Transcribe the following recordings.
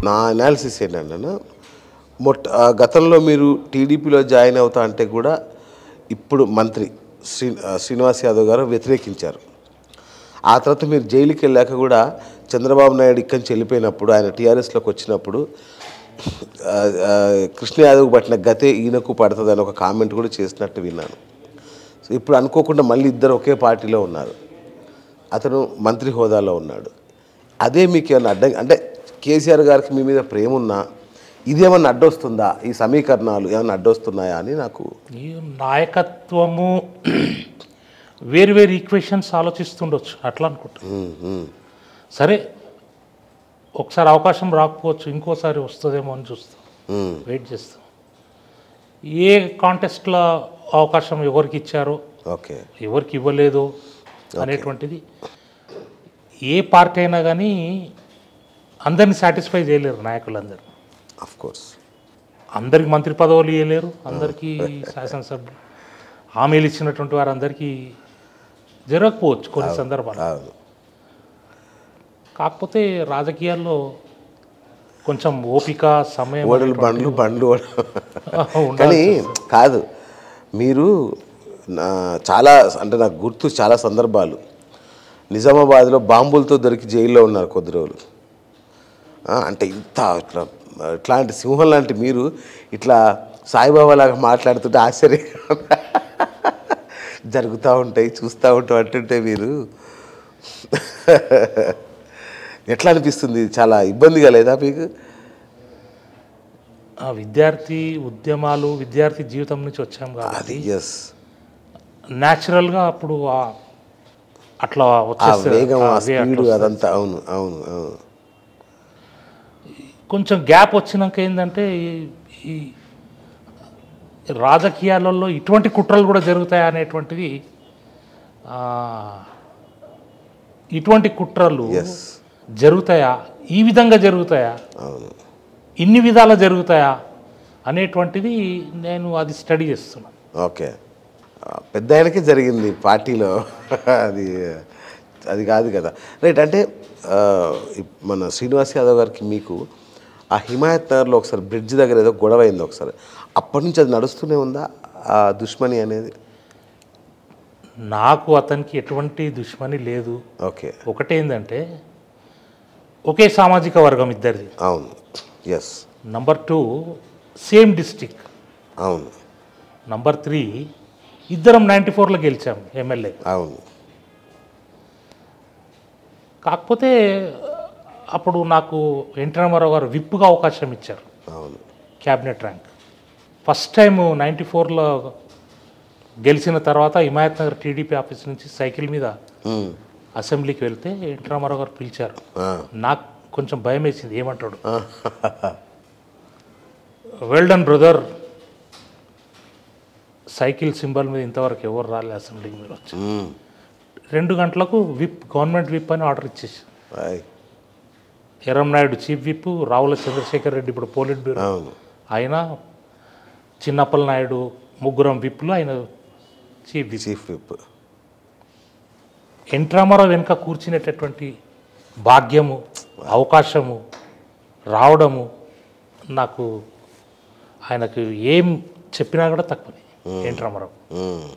నా అనాలిసిస్ ఏంటంటే మొట్ట ఆ గతంలో మీరు టీడీపీలో జాయిన్ అవుతా అంటే కూడా ఇప్పుడు మంత్రి శ్రీ ఆ, శ్రీనివాస్ యాదవ్ గారు వ్యతిరేకించారు ఆ తర్వాత మీరు జైలుకి వెళ్ళాక కూడా చంద్రబాబు నాయుడు ఇక్కడి నుంచి వెళ్ళిపోయినప్పుడు ఆయన టీఆర్ఎస్లోకి వచ్చినప్పుడు ఆ, ఆ, కృష్ణ యాదవ్ పట్టిన గతే ఈయనకు పడుతుంది అని ఒక కామెంట్ కూడా చేసినట్టు విన్నాను సో ఇప్పుడు అనుకోకుండా మళ్ళీ ఇద్దరు ఒకే పార్టీలో ఉన్నారు అతను మంత్రి హోదాలో ఉన్నాడు అదే మీకు ఏమైనా అడ్డం అంటే కేసీఆర్ గారికి మీ మీద ప్రేమ ఉన్నా ఇదేమన్నా అడ్డొస్తుందా ఈ సమీకరణాలు ఏమన్నా అడ్డొస్తున్నాయా అని నాకు ఈ నాయకత్వము వేరు వేరు ఈక్వేషన్స్ ఆలోచిస్తుండొచ్చు అట్లా అనుకుంటా ఉమ్, ఉమ్, సరే ఒకసారి అవకాశం రాకపోవచ్చు ఇంకోసారి వస్తుందేమో అని చూస్తాం ఉమ్, వెయిట్ చేస్తాం ఏ కాంటెస్ట్లో అవకాశం ఎవరికి ఇచ్చారో ఓకే ఎవరికి ఇవ్వలేదు అనేటువంటిది ఏ పార్టీ అయినా కానీ అందరిని సాటిస్ఫై చేయలేరు నాయకులందరూ ఆఫ్ కోర్స్ అందరికి మంత్రి పదవులు ఇవ్వలేరు అందరికీ శాసనసభ్యులు హామీలు ఇచ్చినటువంటి వారందరికీ జరగకపోవచ్చు కొన్ని సందర్భాలు అవును కాకపోతే రాజకీయాల్లో కొంచెం ఓపిక సమయం ఓడలు బండ్లు బండ్లు ఓడ- ఉండాలి. కానీ కాదు మీరు నా- చాలా అంటే నాకు గుర్తు చాలా సందర్భాలు నిజామాబాద్లో బాంబులతో దొరికి జైల్లో ఉన్నారు కొద్ది రోజులు ఆ, అంటే ఇంత ఇట్లా ఇట్లాంటి సింహం లాంటి మీరు ఇట్లా సాయిబాబా లాగా మాట్లాడుతుంటే ఆశ్చర్యం జరుగుతూ ఉంటాయి చూస్తూ ఉంటాం అంటుంటే మీరు ఎట్లా అనిపిస్తుంది చాలా ఇబ్బందిగా లేదా మీకు ఆ విద్యార్థి ఉద్యమాలు విద్యార్థి జీవితం నుంచి వచ్చాం కాబట్టి అది ఎస్ న్యాచురల్గా అప్పుడు ఆ- అట్లా ఆ వచ్చేస్తే వేగం ఆ ఆ వే స్పీడ్ అట్లా వస్తుంది. అదంతా అవును అవును అవును కొంచెం గ్యాప్ వచ్చినాక ఏంటంటే ఈ- ఈ రాజకీయాలలో ఇటువంటి కుట్రలు కూడా జరుగుతాయా అనేటువంటిది ఆ, ఇటువంటి కుట్రలు ఎస్ జరుగుతాయా ఈ విధంగా జరుగుతాయా అవును ఇన్ని విధాలా జరుగుతాయా అనేటువంటిది నేను అది స్టడీ చేస్తున్నాను ఓకే ఆ, పెద్ద ఆయనకే జరిగింది పార్టీలో అది అది కాదు కదా రైట్ అంటే ఆ, ఇప్- మన శ్రీనివాస్ యాదవ్ గారికి మీకు ఆ హిమాయత్ నగర్లో ఒకసారి బ్రిడ్జ్ దగ్గర ఏదో గొడవ అయింది ఒకసారి అప్పటి నుంచి అది నడుస్తూనే ఉందా ఆ దుష్మని అనేది నాకు అతనికి ఎటువంటి దుష్మని లేదు ఓకే ఒకటేందంటే ఒకే సామాజిక వర్గం ఇద్దరిది అవును yes number two same district అవును నంబర్ త్రీ ఇద్దరం నైంటీ ఫోర్లో గెలిచాం ఎమ్మెల్యే అవును కాకపోతే అప్పుడు నాకు ఎన్టీ రామారావు గారు విప్పుగా అవకాశం ఇచ్చారు అవును cabinet rank first time ninety ఫోర్లో గెలిచిన తర్వాత హిమాయత్ నగర్ టీడీపీ ఆఫీస్ నుంచి సైకిల్ మీద ఉమ్. అసెంబ్లీకి వెళ్తే ఎన్టీ రామారావు గారు పిలిచారు ఆ. నాకు కొంచెం భయం వేసింది ఏమంటాడు వెల్డన్ బ్రదర్ సైకిల్ సింబల్ మీద ఇంతవరకు ఎవరు రాలే అసెంబ్లీకి మీరు వచ్చి ఉమ్. రెండు గంటలకు విప్ గవర్నమెంట్ విప్ అని ఆర్డర్ ఇచ్చేసి ఆయ్. ఎర్రంనాయుడు చీఫ్ విప్ రావుల చంద్రశేఖర్ రెడ్డి ఇప్పుడు పోలిట్ బ్యూరో అవును ఆయన చిన్నప్పల నాయుడు ముగ్గురం విప్లు ఆయన chief whip chief whip NT Rama Rao వెనుక కూర్చునేటటువంటి భాగ్యము అవకాశము రావడము నాకు ఆయనకు ఏం చెప్పినా కూడా తక్కువనే ఎన్టీ రామారావు ఉమ్.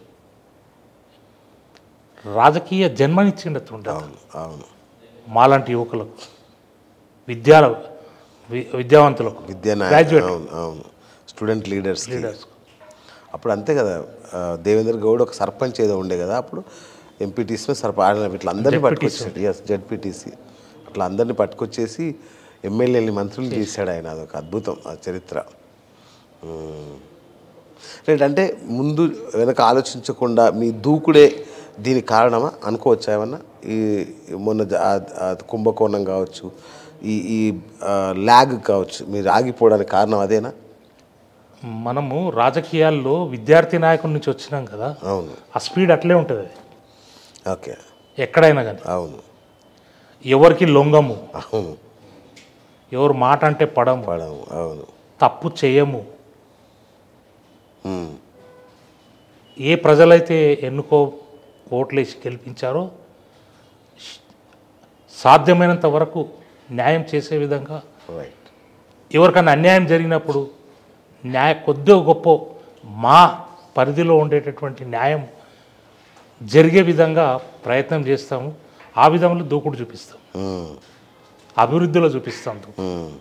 రాజకీయ జన్మనిచ్చిండతుండే అవును అవును మాలాంటి యువకులకు విద్యా వి- విద్యావంతులకు విద్యా నాయ- Graduate. అవును అవును స్టూడెంట్ లీడర్స్ లీడర్స్ అప్పుడు అంతే కదా ఆ, దేవేంద్ర గౌడ్ ఒక సర్పంచ్ ఏదో ఉండే కదా అప్పుడు ఎంపీటీసీ సర్పంచ్ ఇట్లా అందరినీ పట్టుకొచ్చాడు ఎస్ జడ్పీటీసీ అట్లా అందరినీ పట్టుకొచ్చేసి ఎమ్మెల్యేని మంత్రులు చేశాడు ఆయన అదొక అద్భుతం ఆ చరిత్ర మ్మ్. రైట్ అంటే ముందు వెనక ఆలోచించకుండా మీ దూకుడే దీనికి కారణమా అనుకోవచ్చా ఏమన్నా ఈ మొన్న జ- ఆ- ఆ కుంభకోణం కావచ్చు ఈ ఈ ల్యాగ్ కావచ్చు మీరు ఆగిపోవడానికి కారణం అదేనా మనము రాజకీయాల్లో విద్యార్థి నాయకుడి నుంచి వచ్చినాం కదా అవును ఆ స్పీడ్ అట్లే ఉంటుంది అది ఓకే ఎక్కడైనా కానీ అవును ఎవరికి లొంగము అవును ఎవరు మాట అంటే పడము పడము అవును తప్పు చేయము మ్మ్. ఏ ప్రజలైతే ఎన్నుకో ఓట్లేసి గెలిపించారో సాధ్యమైనంత వరకు న్యాయం చేసే విధంగా రైట్ ఎవరికైనా అన్యాయం జరిగినప్పుడు న్యాయ కొద్దిగా గొప్ప మా పరిధిలో ఉండేటటువంటి న్యాయం జరిగే విధంగా ప్రయత్నం చేస్తాము ఆ విధంలో దూకుడు చూపిస్తాం ఉమ్, అభివృద్ధిలో చూపిస్తాం ఉమ్,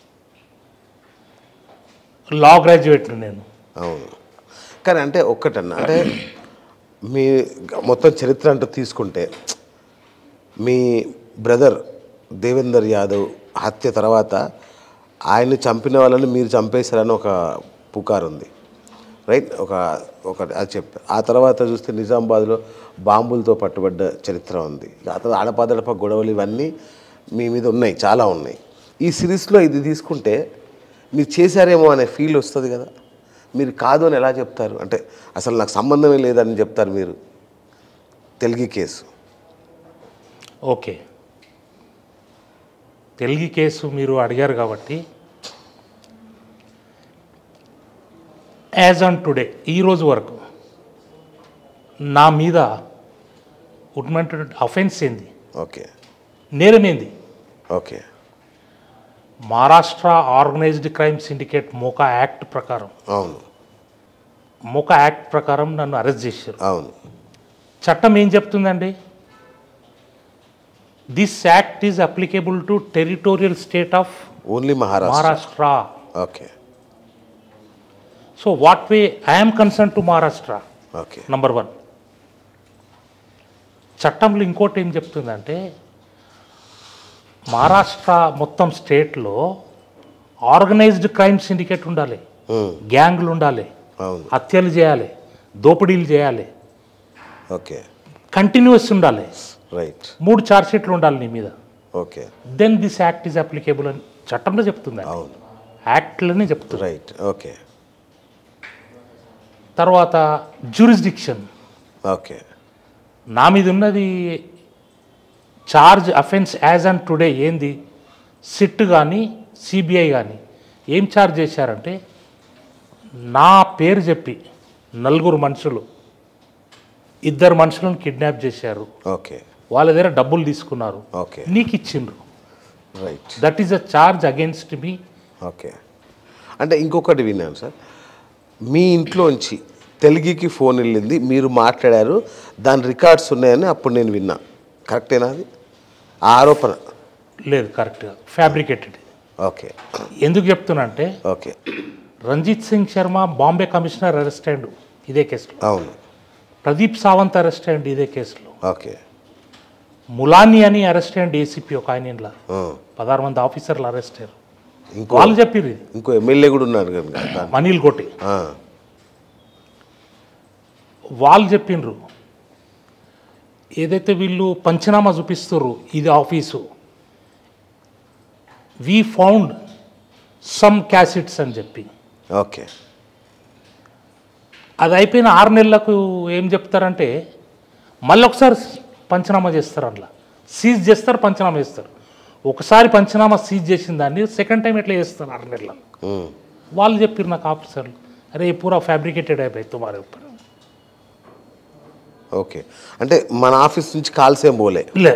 లా గ్రాడ్యుయేట్ని నేను అవును కానీ అంటే ఒక్కటన్నా అంటే మీ మొత్తం చరిత్ర అంటూ తీసుకుంటే మీ బ్రదర్ దేవేందర్ యాదవ్ హత్య తర్వాత ఆయన్ని చంపిన వాళ్ళని మీరు చంపేశారని ఒక పుకారు ఉంది రైట్ ఒక ఒక అది చెప్పి ఆ తర్వాత చూస్తే నిజామాబాద్లో బాంబులతో పట్టుబడ్డ చరిత్ర ఉంది ఆ తర్వాత అడపాదడప గొడవలు ఇవన్నీ మీ మీద ఉన్నాయి చాలా ఉన్నాయి ఈ సిరీస్లో ఇది తీసుకుంటే మీరు చేశారేమో అనే ఫీల్ వస్తుంది కదా మీరు కాదు అని ఎలా చెప్తారు అంటే అసలు నాకు సంబంధమే లేదని చెప్తారు మీరు Telugu case okay Telugu case మీరు అడిగారు కాబట్టి యాజ్ ఆన్ టుడే ఈ రోజు వరకు నా మీద ఉన్నటువంటి అఫెన్స్ ఏంది ఓకే నేరమేంది okay Maharashtra organised crime syndicate MCOCA act ప్రకారం అవును మోకా యాక్ట్ ప్రకారం నన్ను అరెస్ట్ చేశారు అవును చట్టం ఏం చెప్తుందండి this act is applicable to territorial state of only Maharashtra Maharashtra okay so what way I'm concern to Maharashtra okay number one చట్టంలో ఇంకోటి ఏం చెప్తుందంటే మహారాష్ట్ర మొత్తం స్టేట్లో ఆర్గనైజ్డ్ క్రైమ్ సిండికేట్ ఉండాలి ఉమ్, గ్యాంగ్లు ఉండాలి అవును హత్యలు చేయాలి దోపిడీలు చేయాలి ఓకే కంటిన్యూస్ ఉండాలి రైట్ మూడు ఛార్జ్ షీట్లు ఉండాలి నీ మీద okay then this act is applicable అని చట్టంలో చెప్తుంది అవును యాక్ట్లోనే చెప్తుంది రైట్ ఓకే తర్వాత జ్యూరిస్డిక్షన్ ఓకే నా మీద ఉన్నది charge offence as and today ఏంది సిట్ కానీ సిబిఐ కానీ ఏం చార్జ్ చేశారంటే నా పేరు చెప్పి నలుగురు మనుషులు ఇద్దరు మనుషులను కిడ్నాప్ చేశారు ఓకే వాళ్ళ దగ్గర డబ్బులు తీసుకున్నారు ఓకే నీకు ఇచ్చిండ్రు right that is a charge against me okay అంటే ఇంకొకటి విన్నాను సార్ మీ ఇంట్లోంచి తెలుగుకి ఫోన్ వెళ్ళింది మీరు మాట్లాడారు దాని రికార్డ్స్ ఉన్నాయని అప్పుడు నేను విన్నా కరెక్టేనా అది ఆ ఆరోపణ లేదు కరెక్ట్గా ఫ్యాబ్రికేటెడ్ ఓకే ఎందుకు చెప్తున్నా అంటే okay Ranjit Singh Sharma Bombay commissioner arrest అయ్యిండు ఇదే కేసులో అవును ప్రదీప్ సావంత్ అరెస్ట్ అయ్యండి ఇదే కేసులో ఓకే ములాని అని అరెస్ట్ అయ్యండి ఏసీపీ ఒక ఆయన ఇంట్లో ఆ. పదహారు మంది ఆఫీసర్లు అరెస్ట్ అయ్యారు ఇంకో వాళ్ళు చెప్పిర్రు ఇది ఇంకో ఎమ్మెల్యే కూడా ఉన్నారు కనుక దాని- మనీల్ కొట్టి ఆ, వాళ్ళు చెప్పిండ్రు ఏదైతే వీళ్ళు పంచనామా చూపిస్తుర్రు ఇది office we found some cassettes అని చెప్పి ఓకే అది అయిపోయిన ఆరు నెలలకు ఏం చెప్తారంటే మళ్ళీ ఒకసారి పంచనామా చేస్తారు అందులో సీజ్ చేస్తారు పంచనామా చేస్తారు ఒకసారి పంచనామా సీజ్ చేసిన దాన్ని సెకండ్ టైం ఎట్లా చేస్తారు ఆరు నెలలకు ఉమ్, వాళ్ళు చెప్పారు నాకు ఆఫీసర్లు అరే ये पूरा फैब्रिकेटेड है भाई तुम्हारे ऊपर ఓకే అంటే మన ఆఫీస్ నుంచి కాల్స్ ఏం పోలే లే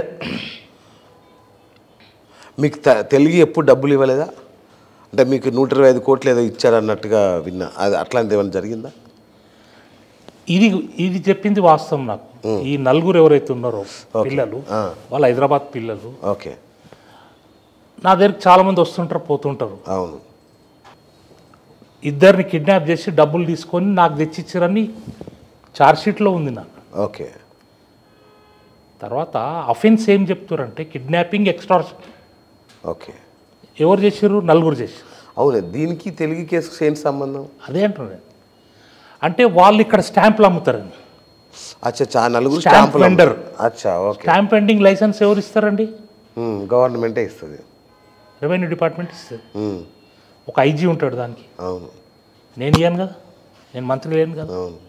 మీకు త- తెలుగు ఎప్పుడు డబ్బులు ఇవ్వలేదా అంటే మీకు నూట ఇరవై ఐదు కోట్లు ఏదో ఇచ్చారన్నట్టుగా విన్నా అది అట్లాంటిది ఏమైనా జరిగిందా ఇది ఇది చెప్పింది వాస్తవం నాకు ఈ నలుగురు ఎవరైతే ఉన్నారో పిల్లలు ఆ. వాళ్ళ హైదరాబాద్ పిల్లలు ఓకే నా దగ్గరికి చాలా మంది వస్తుంటారు పోతుంటారు అవును ఇద్దరిని కిడ్నాప్ చేసి డబ్బులు తీసుకొని నాకు తెచ్చిచ్చారని షీట్లో ఉంది నాకు ఓకే తర్వాత అఫెన్స్ ఏం చెప్తారంటే కిడ్నాపింగ్ ఎక్స్ట్రార్షన్ ఓకే ఎవరు చేసారు నలుగురు చేశారు అవునే దీనికి తెలుగు కేసుకు ఏంటి సంబంధం అదే అంటున్నాను నేను. అంటే వాళ్ళు ఇక్కడ స్టాంపులు అమ్ముతారండి అచ్చా చా నలుగురు Stamp స్టాంపులు vendor. అచ్చా ఓకే స్టాంప్ పెండింగ్ లైసెన్స్ ఎవరు ఇస్తారండి ఉమ్, గవర్నమెంటే ఇస్తుంది రెవెన్యూ డిపార్ట్మెంట్ ఇస్తుంది ఉమ్, ఒక ఐజీ ఉంటాడు దానికి అవును నేను ఇయ్యాను కదా నేను మంత్రి లేను కదా అవును